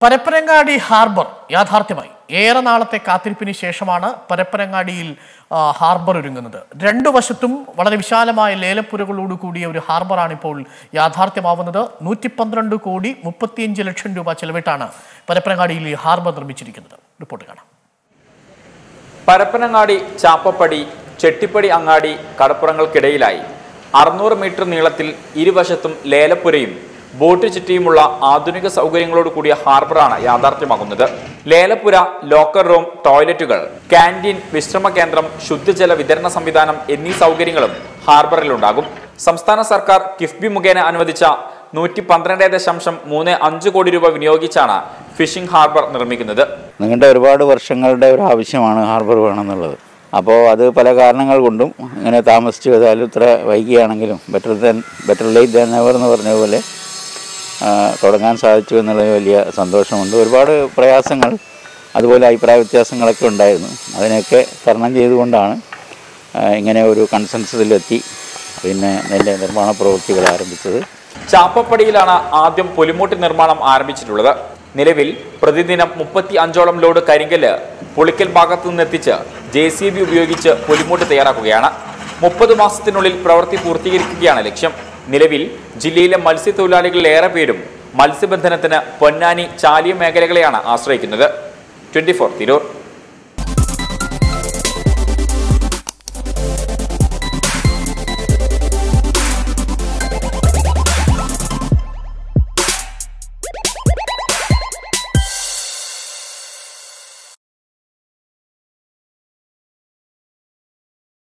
Parappanangadi harbour യാഥാർത്ഥ്യമായി ഏറെ നാളത്തെ കാത്തിരിപ്പിന് ശേഷമാണ് പരപ്പനങ്ങാടിയിൽ ആ, ഹാർബർ ഒരുങ്ങുന്നത് രണ്ടു വശത്തും വളരെ വിശാലമായ ലേലപ്പുരകളോട് കൂടിയ ഒരു ഹാർബറാണ് ഇപ്പോൾ യാഥാർത്ഥ്യമാവുന്നത് നൂറ്റി പന്ത്രണ്ട് കോടി മുപ്പത്തിയഞ്ച് ലക്ഷം രൂപ ചെലവിട്ടാണ് പരപ്പനങ്ങാടിയിൽ ഈ ഹാർബർ നിർമ്മിച്ചിരിക്കുന്നത് റിപ്പോർട്ട് കാണാം പരപ്പനങ്ങാടി ചാപ്പപ്പടി ചെട്ടിപ്പടി അങ്ങാടി കടപ്പുറങ്ങൾക്കിടയിലായി അറുന്നൂറ് മീറ്റർ നീളത്തിൽ ഇരുവശത്തും ലേലപ്പുരയും ബോട്ട് ചുറ്റിയുമുള്ള ആധുനിക സൗകര്യങ്ങളോട് കൂടിയ ഹാർബറാണ് യാഥാർത്ഥ്യമാകുന്നത് ലേലപ്പുര ലോക്കർ റൂം ടോയ്ലറ്റുകൾ ക്യാൻറ്റീൻ വിശ്രമ കേന്ദ്രം ശുദ്ധജല വിതരണ സംവിധാനം എന്നീ സൗകര്യങ്ങളും ഹാർബറിലുണ്ടാകും സംസ്ഥാന സർക്കാർ കിഫ്ബി മുഖേന അനുവദിച്ച നൂറ്റി പന്ത്രണ്ട് ദശാംശം മൂന്ന് അഞ്ച് കോടി രൂപ വിനിയോഗിച്ചാണ് ഫിഷിംഗ് ഹാർബർ നിർമ്മിക്കുന്നത് നീണ്ട ഒരുപാട് വർഷങ്ങളുടെ ഒരു ആവശ്യമാണ് ഹാർബർ വേണമെന്നുള്ളത് അപ്പോൾ അത് പല കാരണങ്ങൾ കൊണ്ടും ഇങ്ങനെ താമസിച്ചു ചെയ്താലും ഇത്ര വൈകിയാണെങ്കിലും better than better late than never എന്ന് പറഞ്ഞ പോലെ ആ, തുടങ്ങാൻ സാധിച്ചു എന്നുള്ളത് വലിയ സന്തോഷമുണ്ട് ഒരുപാട് പ്രയാസങ്ങൾ അതുപോലെ അഭിപ്രായ വ്യത്യാസങ്ങളൊക്കെ ഉണ്ടായിരുന്നു അതിനെയൊക്കെ തരണം ചെയ്തുകൊണ്ടാണ് ആ, ഇങ്ങനെ ഒരു കൺസെൻസസിലെത്തി പിന്നെ ഇതിൻ്റെ നിർമ്മാണ പ്രവൃത്തികൾ ആരംഭിച്ചത് ചാപ്പപ്പടിയിലാണ് ആദ്യം പുലിമൂട്ടി നിർമ്മാണം ആരംഭിച്ചിട്ടുള്ളത് നിലവിൽ പ്രതിദിനം മുപ്പത്തി അഞ്ചോളം ലോഡ് കരിങ്കല്ല് പുളിക്കൽ ഭാഗത്തു നിന്നെത്തിച്ച് ജെ സി ബി ഉപയോഗിച്ച് പുലിമൂട്ട് തയ്യാറാക്കുകയാണ് മുപ്പത് മാസത്തിനുള്ളിൽ പ്രവൃത്തി പൂർത്തീകരിക്കുകയാണ് ലക്ഷ്യം നിലവിൽ ജില്ലയിലെ മത്സ്യത്തൊഴിലാളികളിൽ ഏറെ പേരും മത്സ്യബന്ധനത്തിന് പൊന്നാനി ചാലിയം മേഖലകളെയാണ് ആശ്രയിക്കുന്നത് ട്വന്റി ഫോർ തിരൂർ